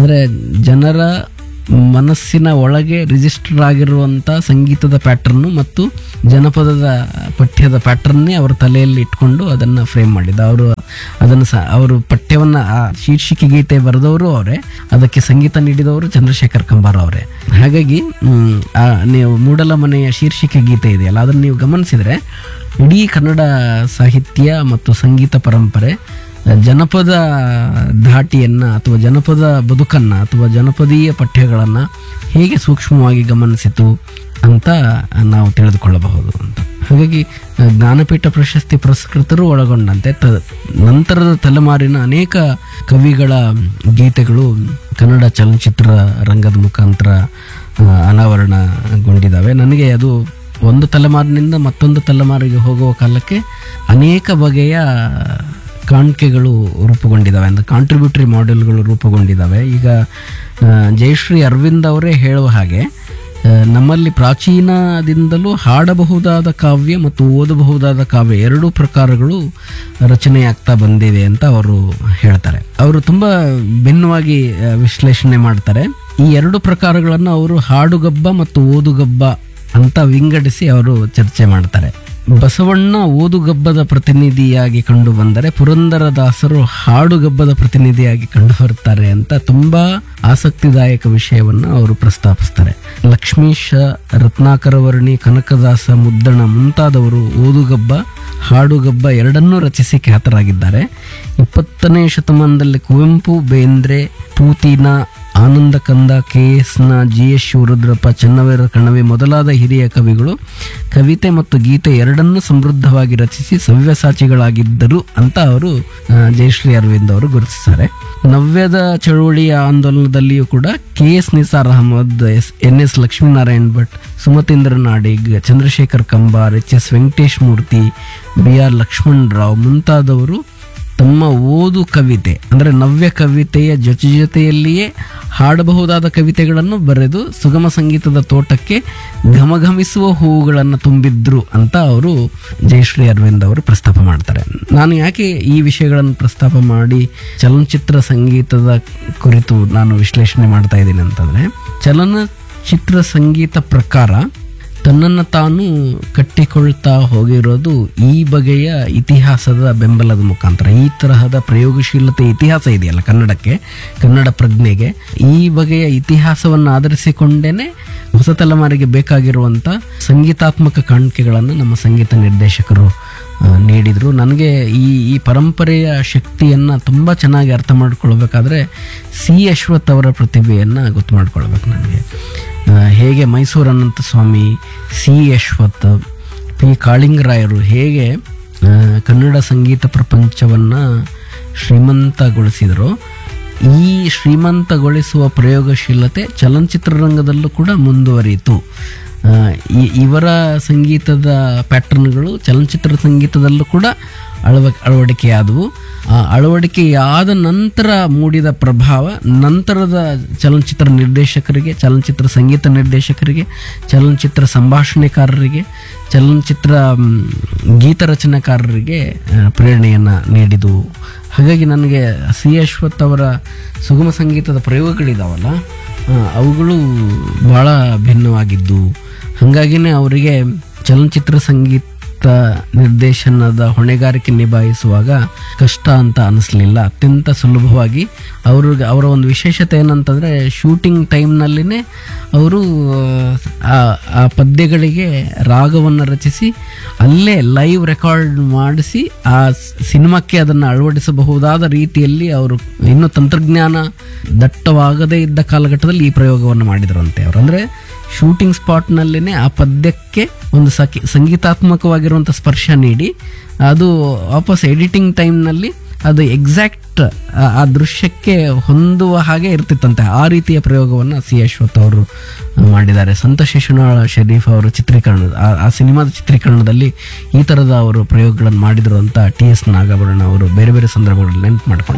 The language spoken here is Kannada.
ಅಂದರೆ ಜನರ ಮನಸ್ಸಿನ ಒಳಗೆ ರಿಜಿಸ್ಟರ್ ಆಗಿರುವಂಥ ಸಂಗೀತದ ಪ್ಯಾಟರ್ನು ಮತ್ತು ಜನಪದದ ಪಠ್ಯದ ಪ್ಯಾಟರ್ನ್ನೇ ಅವರ ತಲೆಯಲ್ಲಿ ಇಟ್ಕೊಂಡು ಅದನ್ನು ಫ್ರೇಮ್ ಮಾಡಿದ ಅವರು ಅದನ್ನು ಸಹ ಅವರು ಪಠ್ಯವನ್ನು ಆ ಶೀರ್ಷಿಕೆ ಗೀತೆ ಬರೆದವರು ಅವರೇ ಅದಕ್ಕೆ ಸಂಗೀತ ನೀಡಿದವರು ಚಂದ್ರಶೇಖರ್ ಕಂಬಾರ್ ಅವರೇ ಹಾಗಾಗಿ ಮ್, ಆ ನೀವು ಮೂಡಲ ಮನೆಯ ಶೀರ್ಷಿಕೆ ಗೀತೆ ಇದೆಯಲ್ಲ ಅದನ್ನು ನೀವು ಗಮನಿಸಿದರೆ ಇಡೀ ಕನ್ನಡ ಸಾಹಿತ್ಯ ಮತ್ತು ಸಂಗೀತ ಪರಂಪರೆ ಜನಪದ ಧಾಟಿಯನ್ನು ಅಥವಾ ಜನಪದ ಬದುಕನ್ನು ಅಥವಾ ಜನಪದೀಯ ಪಠ್ಯಗಳನ್ನು ಹೇಗೆ ಸೂಕ್ಷ್ಮವಾಗಿ ಗಮನಿಸಿತು ಅಂತ ನಾವು ತಿಳಿದುಕೊಳ್ಳಬಹುದು ಅಂತ ಹಾಗಾಗಿ ಆ, ಜ್ಞಾನಪೀಠ ಪ್ರಶಸ್ತಿ ಪುರಸ್ಕೃತರು ಒಳಗೊಂಡಂತೆ ತ ನಂತರದ ತಲೆಮಾರಿನ ಅನೇಕ ಕವಿಗಳ ಗೀತೆಗಳು ಕನ್ನಡ ಚಲನಚಿತ್ರ ರಂಗದ ಮುಖಾಂತರ ಆ, ಅನಾವರಣಗೊಂಡಿದ್ದಾವೆ ನನಗೆ ಅದು ಒಂದು ತಲೆಮಾರಿನಿಂದ ಮತ್ತೊಂದು ತಲೆಮಾರಿಗೆ ಹೋಗುವ ಕಾಲಕ್ಕೆ ಅನೇಕ ಬಗೆಯ ಕಾಣಿಕೆಗಳು ರೂಪುಗೊಂಡಿದ್ದಾವೆ ಅಂದರೆ ಕಾಂಟ್ರಿಬ್ಯೂಟರಿ ಮಾಡೆಲ್ಗಳು ರೂಪುಗೊಂಡಿದ್ದಾವೆ ಈಗ ಆ, ಜಯಶ್ರೀ ಅರವಿಂದ್ ಅವರೇ ಹೇಳುವ ಹಾಗೆ ಆ, ನಮ್ಮಲ್ಲಿ ಪ್ರಾಚೀನದಿಂದಲೂ ಹಾಡಬಹುದಾದ ಕಾವ್ಯ ಮತ್ತು ಓದಬಹುದಾದ ಕಾವ್ಯ ಎರಡೂ ಪ್ರಕಾರಗಳು ರಚನೆಯಾಗ್ತಾ ಬಂದಿವೆ ಅಂತ ಅವರು ಹೇಳ್ತಾರೆ ಅವರು ತುಂಬ ಭಿನ್ನವಾಗಿ ಆ, ವಿಶ್ಲೇಷಣೆ ಮಾಡ್ತಾರೆ ಈ ಎರಡು ಪ್ರಕಾರಗಳನ್ನು ಅವರು ಹಾಡುಗಬ್ಬ ಮತ್ತು ಓದುಗಬ್ಬ ಅಂತ ವಿಂಗಡಿಸಿ ಅವರು ಚರ್ಚೆ ಮಾಡ್ತಾರೆ ಬಸವಣ್ಣ ಓದುಗಬ್ಬದ ಪ್ರತಿನಿಧಿಯಾಗಿ ಕಂಡು ಬಂದರೆ ಪುರಂದರದಾಸರು ಹಾಡುಗಬ್ಬದ ಪ್ರತಿನಿಧಿಯಾಗಿ ಕಂಡು ಬರ್ತಾರೆ ಅಂತ ತುಂಬಾ ಆಸಕ್ತಿದಾಯಕ ವಿಷಯವನ್ನು ಅವರು ಪ್ರಸ್ತಾಪಿಸ್ತಾರೆ ಲಕ್ಷ್ಮೀಶ ರತ್ನಾಕರವರ್ಣಿ ಕನಕದಾಸ ಮುದ್ದಣ ಮುಂತಾದವರು ಓದುಗಬ್ಬ ಹಾಡುಗಬ್ಬ ಎರಡನ್ನೂ ರಚಿಸಿ ಖ್ಯಾತರಾಗಿದ್ದಾರೆ ಇಪ್ಪತ್ತನೇ ಶತಮಾನದಲ್ಲಿ ಕುವೆಂಪು ಬೇಂದ್ರೆ ಪೂತಿನ ಆನಂದ Kanda K S N G S Shivarudrappa Channaveera Kanavi ಮೊದಲಾದ ಹಿರಿಯ ಕವಿಗಳು ಕವಿತೆ ಮತ್ತು ಗೀತೆ ಎರಡನ್ನೂ ಸಮೃದ್ಧವಾಗಿ ರಚಿಸಿ ಸವ್ಯಸಾಚಿಗಳಾಗಿದ್ದರು ಅಂತ ಅವರು ಆ, ಜಯಶ್ರೀ ಅರವಿಂದ್ ಅವರು ಗುರುತಿಸ್ತಾರೆ ನವ್ಯದ ಚಳುವಳಿಯ ಆಂದೋಲನದಲ್ಲಿಯೂ ಕೂಡ K S Nisar Ahmed S N S Lakshminarayan Bhat Sumatheendra Nadig Chandrashekhar Kambar H S Venkatesh Murthy B R Lakshman Rao ಮುಂತಾದವರು ತಮ್ಮ ಓದು ಕವಿತೆ ಅಂದರೆ ನವ್ಯ ಕವಿತೆಯ ಜೊತೆ ಜೊತೆಯಲ್ಲಿಯೇ ಹಾಡಬಹುದಾದ ಕವಿತೆಗಳನ್ನು ಬರೆದು ಸುಗಮ ಸಂಗೀತದ ತೋಟಕ್ಕೆ ಘಮಘಮಿಸುವ ಹೂವುಗಳನ್ನು ತುಂಬಿದ್ರು ಅಂತ ಅವರು ಜಯಶ್ರೀ ಅರವಿಂದ್ ಅವರು ಪ್ರಸ್ತಾಪ ಮಾಡ್ತಾರೆ ನಾನು ಯಾಕೆ ಈ ವಿಷಯಗಳನ್ನು ಪ್ರಸ್ತಾಪ ಮಾಡಿ ಚಲನಚಿತ್ರ ಸಂಗೀತದ ಕುರಿತು ನಾನು ವಿಶ್ಲೇಷಣೆ ಮಾಡ್ತಾ ಇದ್ದೀನಿ ಅಂತಂದರೆ ಚಲನಚಿತ್ರ ಸಂಗೀತ ಪ್ರಕಾರ ತನ್ನನ್ನು ತಾನು ಕಟ್ಟಿಕೊಳ್ತಾ ಹೋಗಿರೋದು ಈ ಬಗೆಯ ಇತಿಹಾಸದ ಬೆಂಬಲದ ಮುಖಾಂತರ ಈ ತರಹದ ಪ್ರಯೋಗಶೀಲತೆ ಇತಿಹಾಸ ಇದೆಯಲ್ಲ ಕನ್ನಡಕ್ಕೆ ಕನ್ನಡ ಪ್ರಜ್ಞೆಗೆ ಈ ಬಗೆಯ ಇತಿಹಾಸವನ್ನು ಆಧರಿಸಿಕೊಂಡೇನೆ ಹೊಸ ತಲೆಮಾರಿಗೆ ಬೇಕಾಗಿರುವಂಥ ಸಂಗೀತಾತ್ಮಕ ಕಾಣಿಕೆಗಳನ್ನು ನಮ್ಮ ಸಂಗೀತ ನಿರ್ದೇಶಕರು ಆ, ನೀಡಿದರು ನನಗೆ ಈ ಈ ಪರಂಪರೆಯ ಶಕ್ತಿಯನ್ನು ತುಂಬ ಚೆನ್ನಾಗಿ ಅರ್ಥ ಮಾಡ್ಕೊಳ್ಬೇಕಾದ್ರೆ ಸಿ ಅಶ್ವಥ್ ಅವರ ಪ್ರತಿಭೆಯನ್ನು ಗೊತ್ತು ಮಾಡ್ಕೊಳ್ಬೇಕು ನನಗೆ ಆ, ಹೇಗೆ ಮೈಸೂರು ಅನಂತ ಸ್ವಾಮಿ ಸಿ ಅಶ್ವಥ್ ಪಿ ಕಾಳಿಂಗರಾಯರು ಹೇಗೆ ಆ, ಕನ್ನಡ ಸಂಗೀತ ಪ್ರಪಂಚವನ್ನು ಶ್ರೀಮಂತಗೊಳಿಸಿದರೋ ಈ ಶ್ರೀಮಂತಗೊಳಿಸುವ ಪ್ರಯೋಗಶೀಲತೆ ಚಲನಚಿತ್ರರಂಗದಲ್ಲೂ ಕೂಡ ಮುಂದುವರಿಯಿತು ಆ, ಇ- ಇವರ ಸಂಗೀತದ ಪ್ಯಾಟರ್ನ್ಗಳು ಚಲನಚಿತ್ರ ಸಂಗೀತದಲ್ಲೂ ಕೂಡ ಅಳವ ಅಳವಡಿಕೆಯಾದವು ಆ ಅಳವಡಿಕೆಯಾದ ನಂತರ ಮೂಡಿದ ಪ್ರಭಾವ ನಂತರದ ಚಲನಚಿತ್ರ ನಿರ್ದೇಶಕರಿಗೆ ಚಲನಚಿತ್ರ ಸಂಗೀತ ನಿರ್ದೇಶಕರಿಗೆ ಚಲನಚಿತ್ರ ಸಂಭಾಷಣೆಕಾರರಿಗೆ ಚಲನಚಿತ್ರ ಮ್, ಗೀತ ರಚನೆಕಾರರಿಗೆ ಆ, ಪ್ರೇರಣೆಯನ್ನು ನೀಡಿದು ಹಾಗಾಗಿ ನನಗೆ ಸಿ ಅಶ್ವಥ್ ಅವರ ಸುಗಮ ಸಂಗೀತದ ಪ್ರಯೋಗಗಳಿದಾವಲ್ಲ ಆ, ಅವುಗಳು ಭಾಳ ಭಿನ್ನವಾಗಿದ್ದು ಹಾಗಾಗಿನೇ ಅವರಿಗೆ ಚಲನಚಿತ್ರ ಸಂಗೀತ ನಿರ್ದೇಶನದ ಹೊಣೆಗಾರಿಕೆ ನಿಭಾಯಿಸುವಾಗ ಕಷ್ಟ ಅಂತ ಅನಿಸ್ಲಿಲ್ಲ ಅತ್ಯಂತ ಸುಲಭವಾಗಿ ಅವ್ರಿಗೆ ಅವರ ಒಂದು ವಿಶೇಷತೆ ಏನಂತಂದರೆ ಶೂಟಿಂಗ್ ಟೈಮ್ನಲ್ಲಿನೇ ಅವರು ಆ ಆ ಪದ್ಯಗಳಿಗೆ ರಾಗವನ್ನು ರಚಿಸಿ ಅಲ್ಲೇ ಲೈವ್ ರೆಕಾರ್ಡ್ ಮಾಡಿಸಿ ಆ ಸ್- ಸಿನಿಮಾಕ್ಕೆ ಅದನ್ನು ಅಳವಡಿಸಬಹುದಾದ ರೀತಿಯಲ್ಲಿ ಅವರು ಇನ್ನೂ ತಂತ್ರಜ್ಞಾನ ದಟ್ಟವಾಗದೇ ಇದ್ದ ಕಾಲಘಟ್ಟದಲ್ಲಿ ಈ ಪ್ರಯೋಗವನ್ನು ಮಾಡಿದರಂತೆ ಅವರು ಅಂದರೆ ಶೂಟಿಂಗ್ ಸ್ಪಾಟ್ನಲ್ಲಿನೇ ಆ ಪದ್ಯಕ್ಕೆ ಒಂದು ಸಖಿ ಸಂಗೀತಾತ್ಮಕವಾಗಿರುವಂಥ ಸ್ಪರ್ಶ ನೀಡಿ ಅದು ವಾಪಸ್ ಎಡಿಟಿಂಗ್ ಟೈಮ್ನಲ್ಲಿ ಅದು ಎಕ್ಸಾಕ್ಟ್ ಆ ದೃಶ್ಯಕ್ಕೆ ಹೊಂದುವ ಹಾಗೆ ಇರ್ತಿತ್ತಂತೆ ಆ ರೀತಿಯ ಪ್ರಯೋಗವನ್ನು ಸಿ ಅಶ್ವಥ್ ಅವರು ಮಾಡಿದ್ದಾರೆ ಸಂತ ಶಿಶುನಾಳ ಶರೀಫ್ ಅವರ ಚಿತ್ರೀಕರಣ ಆ- ಆ ಸಿನಿಮಾದ ಚಿತ್ರೀಕರಣದಲ್ಲಿ ಈ ಥರದ ಅವರು ಪ್ರಯೋಗಗಳನ್ನು ಮಾಡಿದರು ಅಂತ ಟಿ ಎಸ್ ನಾಗಾಭರಣ ಅವರು ಬೇರೆ ಬೇರೆ ಸಂದರ್ಭಗಳಲ್ಲಿ ನೆನಪು ಮಾಡ್ಕೊಂಡು